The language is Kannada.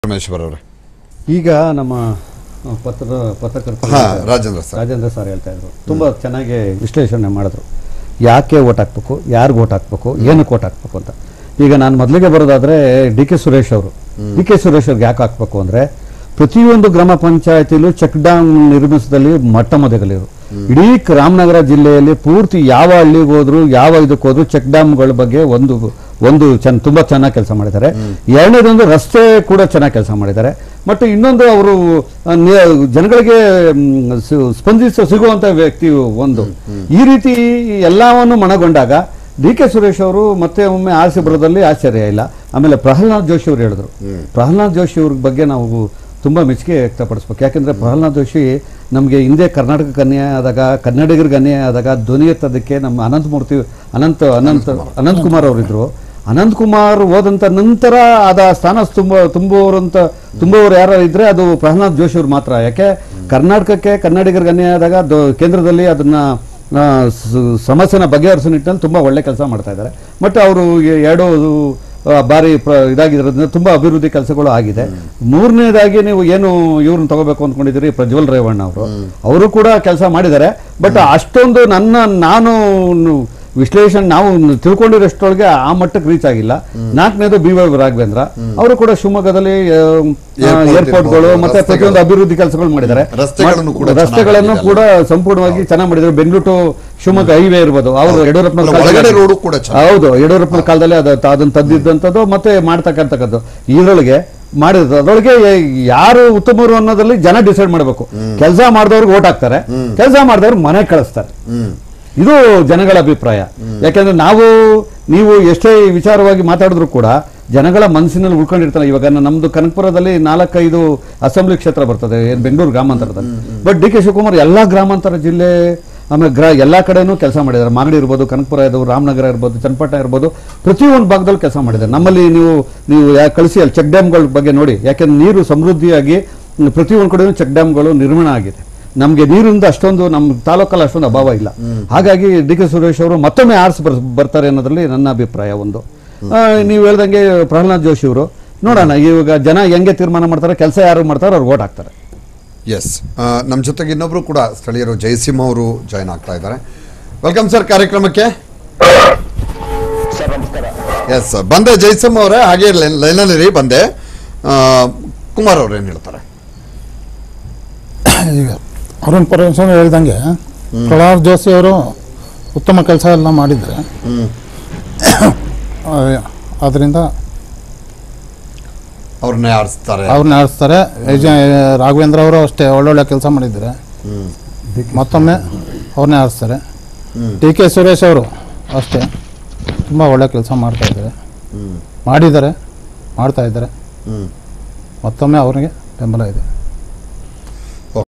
ಪರಮೇಶ್ವರ್ ಅವರೇ ಈಗ ನಮ್ಮ ಆ, ಪತ್ರ ಪತ್ರಕರ್ತರು ಹಾ ರಾಜೇಂದ್ರ ಸರ್ ರಾಜೇಂದ್ರ ಸರ್ ಹೇಳ್ತಾ ಇದ್ರು ತುಂಬಾ ಚೆನ್ನಾಗಿ ವಿಶ್ಲೇಷಣೆ ಮಾಡಿದ್ರು ಯಾಕೆ ಓಟ್ ಹಾಕ್ಬೇಕು ಯಾರಿಗೆ ಓಟ್ ಹಾಕ್ಬೇಕು ಏನಕ್ಕೆ ಓಟ್ ಹಾಕ್ಬೇಕು ಅಂತ ಈಗ ನಾನು ಮೊದಲಿಗೆ ಬರೋದಾದ್ರೆ ಡಿ ಕೆ ಸುರೇಶ್ ಅವರು ಡಿ ಕೆ ಸುರೇಶ್ ಅವ್ರಿಗೆ ಯಾಕೆ ಹಾಕ್ಬೇಕು ಅಂದ್ರೆ ಪ್ರತಿಯೊಂದು ಗ್ರಾಮ ಪಂಚಾಯತಿಲೂ ಚೆಕ್ ಡ್ಯಾಮ್ ನಿರ್ಮಿಸದಲ್ಲಿ ಮೊಟ್ಟ ಮೊದಲಿರು ಇಡೀ ರಾಮನಗರ ಜಿಲ್ಲೆಯಲ್ಲಿ ಪೂರ್ತಿ ಯಾವ ಹಳ್ಳಿಗೆ ಹೋದ್ರು ಯಾವ ಇದಕ್ಕೆ ಹೋದ್ರು ಚೆಕ್ ಡ್ಯಾಮ್ಗಳ ಬಗ್ಗೆ ಒಂದು ಒಂದು ಚೆನ್ನ ತುಂಬಾ ಚೆನ್ನಾಗಿ ಕೆಲಸ ಮಾಡಿದ್ದಾರೆ ಎರಡನೇದೊಂದು ರಸ್ತೆ ಕೂಡ ಚೆನ್ನಾಗಿ ಕೆಲಸ ಮಾಡಿದ್ದಾರೆ ಮತ್ತು ಇನ್ನೊಂದು ಅವರು ಆ, ನಿ- ಜನಗಳಿಗೆ ಮ್, ಸು- ಸ್ಪಂದಿಸ ಸಿಗುವಂತ ವ್ಯಕ್ತಿ ಒಂದು ಈ ರೀತಿ ಎಲ್ಲವನ್ನು ಮನಗೊಂಡಾಗ ಡಿ ಕೆ ಸುರೇಶ್ ಅವರು ಮತ್ತೆ ಒಮ್ಮೆ ಆಸೆ ಬರೋದಲ್ಲಿ ಆಶ್ಚರ್ಯ ಇಲ್ಲ ಆಮೇಲೆ ಪ್ರಹ್ಲಾದ್ ಜೋಶಿ ಅವರು ಹೇಳಿದ್ರು ಪ್ರಹ್ಲಾದ್ ಜೋಶಿ ಅವ್ರ ಬಗ್ಗೆ ನಾವು ತುಂಬಾ ಮೆಚ್ಚುಗೆ ವ್ಯಕ್ತಪಡಿಸ್ಬೇಕು ಯಾಕಂದ್ರೆ ಪ್ರಹ್ಲಾದ್ ಜೋಶಿ ನಮಗೆ ಹಿಂದೆ ಕರ್ನಾಟಕಕ್ಕೆ ಅನ್ಯಾಯ ಆದಾಗ ಕನ್ನಡಿಗರಿಗೆ ಅನ್ಯಾಯ ಆದಾಗ ಧ್ವನಿ ಎತ್ತೋದಕ್ಕೆ ನಮ್ಮ ಅನಂತಮೂರ್ತಿ ಅನಂತ ಅನಂತ ಅನಂತ್ ಕುಮಾರ್ ಅವರಿದ್ರು ಅನಂತ್ ಕುಮಾರ್ ಹೋದಂತ ನಂತರ ಅದ ಸ್ಥಾನ ತುಂಬ ತುಂಬುವರಂತ ತುಂಬುವವರು ಯಾರು ಇದ್ರೆ ಅದು ಪ್ರಹ್ಲಾದ್ ಜೋಶಿ ಅವ್ರು ಮಾತ್ರ ಯಾಕೆ ಕರ್ನಾಟಕಕ್ಕೆ ಕನ್ನಡಿಗರಿಗೆ ಅನ್ಯಾಯ ಆದಾಗ ದೊ- ಕೇಂದ್ರದಲ್ಲಿ ಅದನ್ನ ಆ, ಸ- ಸಮಸ್ಯೆನ ಬಗೆಹರಿಸೋ ನಿಟ್ಟಿನಲ್ಲಿ ತುಂಬಾ ಒಳ್ಳೆ ಕೆಲಸ ಮಾಡ್ತಾ ಇದ್ದಾರೆ ಬಟ್ ಅವರು ಎರಡು ಆ, ಬಾರಿ ಪ್ರ- ಇದಾಗಿರೋದ್ರಿಂದ ತುಂಬಾ ಅಭಿವೃದ್ಧಿ ಕೆಲಸಗಳು ಆಗಿದೆ ಮೂರನೇದಾಗಿ ನೀವು ಏನು ಇವ್ರನ್ನ ತಗೋಬೇಕು ಅಂದ್ಕೊಂಡಿದ್ದೀರಿ ಪ್ರಜ್ವಲ್ ರೇವಣ್ಣ ಅವರು ಅವರು ಕೂಡ ಕೆಲಸ ಮಾಡಿದ್ದಾರೆ ಬಟ್ ಅಷ್ಟೊಂದು ನನ್ನ ನಾನು ವಿಶ್ಲೇಷಣೆ ನಾವು ತಿಳ್ಕೊಂಡಿರೋಷ್ಟೊಳಗೆ ಆ ಮಟ್ಟಕ್ಕೆ ರೀಚ್ ಆಗಿಲ್ಲ ನಾಲ್ಕನೇದು ಬಿ ವೈ ರಾಘವೇಂದ್ರ ಅವರು ಕೂಡ ಶಿವಮೊಗ್ಗದಲ್ಲಿ Airport ಏರ್ಪೋರ್ಟ್ಗಳು ಇರ್ಬೋದು, ಮತ್ತೆ ರಸ್ತೆಗಳು. ಪ್ರತಿಯೊಂದು ಅಭಿವೃದ್ಧಿ ಕೆಲಸಗಳು ಮಾಡಿದ್ದಾರೆ ರಸ್ತೆಗಳನ್ನು ಕೂಡ ರಸ್ತೆಗಳನ್ನು ಚೆನ್ನಾಗಿ ಕೂಡ ಸಂಪೂರ್ಣವಾಗಿ ಚೆನ್ನಾಗಿ ಮಾಡಿದ್ದಾರೆ ಬೆಂಗಳೂರು ಟು ಶಿವಮೊಗ್ಗ ಹೈವೇ ಇರ್ಬೋದು ಅವರು ಯಡಿಯೂರಪ್ಪನ ಅಲ್ಲ, ಕಾಲದಲ್ಲಿ- ಒಳಗಡೆ ರೋಡು ಕೂಡ ಚೆನ್ನಾಗಿ. ಹೌದು ಯಡಿಯೂರಪ್ಪನ ಕಾಲದಲ್ಲಿ ಅದು ಅದನ್ನ ತಂದಿದ್ದಂಥದ್ದು ಮತ್ತೆ ಮಾಡ್ತಕ್ಕಂಥದ್ದು ಇದರೊಳಗೆ ಮಾಡಿದ್ರು ಅದರೊಳಗೆ ಯಾರು ಉತ್ತಮರು ಅನ್ನೋದ್ರಲ್ಲಿ ಜನ ಡಿಸೈಡ್ ಮಾಡಬೇಕು ಕೆಲಸ ಮಾಡಿದವ್ರಿಗೆ ಓಟ್ ಹಾಕ್ತಾರೆ ಕೆಲಸ ಮಾಡಿದವ್ರು ಮನೆ ಕಳಿಸ್ತಾರೆ ಹ್ಮ್ ಇದು ಜನಗಳ ಅಭಿಪ್ರಾಯ ಯಾಕಂದ್ರೆ ನಾವು ನೀವು ಎಷ್ಟೇ ವಿಚಾರವಾಗಿ ಮಾತಾಡಿದ್ರು ಕೂಡ ಜನಗಳ ಮನಸ್ಸಿನಲ್ಲಿ ಉಳ್ಕೊಂಡಿರ್ತಾರೆ ಇವಾಗ ನ- ನಮ್ದು ಕನಕಪುರದಲ್ಲಿ ನಾಲ್ಕೈದು ಅಸೆಂಬ್ಲಿ ಕ್ಷೇತ್ರ ಬರ್ತದೆ ಏನ್ ಬೆಂಗಳೂರು ಗ್ರಾಮಾಂತರದಲ್ಲಿ ಬಟ್ ಡಿ ಕೆ ಶಿವಕುಮಾರ್ ಎಲ್ಲಾ ಗ್ರಾಮಾಂತರ ಜಿಲ್ಲೆ ಆಮೇಲೆ ಗ್ರ ಎಲ್ಲಾ ಕಡೆನೂ ಕೆಲಸ ಮಾಡಿದ್ದಾರೆ ಮಾಗಡಿ ಇರ್ಬೋದು ಕನಕಪುರ ಇರ್ಬೋದು ರಾಮನಗರ ಇರ್ಬೋದು ಚನ್ನಪಟ್ಟಣ ಇರ್ಬೋದು ಪ್ರತಿಯೊಂದು ಭಾಗದಲ್ಲಿ ಕೆಲಸ ಮಾಡಿದ್ದಾರೆ ನಮ್ಮಲ್ಲಿ ನೀವು ನೀವು ಯಾ- ಕಳಿಸಿ ಅಲ್ಲಿ ಚೆಕ್ ಡ್ಯಾಮ್ಗಳ ಬಗ್ಗೆ ನೋಡಿ ಯಾಕೆಂದ್ರೆ ನೀರು ಸಮೃದ್ಧಿಯಾಗಿ ಪ್ರತಿಯೊಂದು ಕಡೆನೂ ಚೆಕ್ ಡ್ಯಾಮ್ಗಳು ನಿರ್ಮಾಣ ಆಗಿದೆ ನಮಗೆ ನೀರಿಂದ ಅಷ್ಟೊಂದು ನಮ್ಮ ತಾಲೂಕಲ್ಲಿ ಅಷ್ಟೊಂದು ಅಭಾವ ಇಲ್ಲ ಹಾಗಾಗಿ ಡಿ ಕೆ ಸುರೇಶ್ ಅವರು ಮತ್ತೊಮ್ಮೆ ಆರಿಸಿ ಬರ್ ಬರ್ತಾರೆ ಅನ್ನೋದ್ರಲ್ಲಿ ನನ್ನ ಅಭಿಪ್ರಾಯ ಒಂದು ಆ, ನೀವು ಹೇಳ್ದಂಗೆ ಪ್ರಹ್ಲಾದ್ ಜೋಶಿ ಅವರು ನೋಡೋಣ ಇವಾಗ ಜನ ಹೆಂಗೆ ತೀರ್ಮಾನ ಮಾಡ್ತಾರೆ ಕೆಲಸ ಯಾರು ಮಾಡ್ತಾರೆ ಅವ್ರು ಓಟ್ ಹಾಕ್ತಾರೆ ಎಸ್ ನಮ್ಮ ಜೊತೆಗೆ ಇನ್ನೊಬ್ರು ಕೂಡ ಸ್ಥಳೀಯರು ಜಯಸಿಂಹ ಅವರು ಜಾಯ್ನ್ ಆಗ್ತಾ ಇದ್ದಾರೆ ವೆಲ್ಕಮ್ ಸರ್ ಕಾರ್ಯಕ್ರಮಕ್ಕೆ ಎಸ್ ಬಂದೆ ಜಯಸಿಂಹ ಅವರೇ ಹಾಗೆ ಲೈನಲ್ಲಿ ಬಂದೆ ಆ, ಕುಮಾರ್ ಅವ್ರು ಏನು ಹೇಳ್ತಾರೆ ಈಗ ಅರುಣ್ ಪರಮೇಶ್ವರ್ ಹೇಳ್ದಂಗೆ ಪ್ರಹ್ಲಾದ್ ಜೋಶಿ ಅವರು ಉತ್ತಮ ಕೆಲಸ ಎಲ್ಲ ಮಾಡಿದ್ದಾರೆ ಹ್ಮ್ ಅದರಿಂದ ಅವ್ರನ್ನೇ ಆರಿಸ್ತಾರೆ ಅವ್ರನ್ನ ಆಡಿಸ್ತಾರೆ ಯಜ- ರಾಘವೇಂದ್ರ ಅವರು ಅಷ್ಟೇ ಒಳ್ಳೊಳ್ಳೆ ಕೆಲಸ ಮಾಡಿದ್ದಾರೆ ಹ್ಮ್ ಮತ್ತೊಮ್ಮೆ ಅವ್ರನ್ನೇ ಆಡಿಸ್ತಾರೆ ಹ್ಮ್. ಟಿ ಕೆ ಸುರೇಶ್ ಅವರು ಅಷ್ಟೇ ತುಂಬ ಒಳ್ಳೆ ಕೆಲಸ ಮಾಡ್ತಾ ಇದ್ದಾರೆ ಹ್ಮ್ ಮಾಡಿದ್ದಾರೆ ಮಾಡ್ತಾ ಇದ್ದಾರೆ ಹ್ಮ್ ಮತ್ತೊಮ್ಮೆ ಅವ್ರಿಗೆ ಬೆಂಬಲ ಇದೆ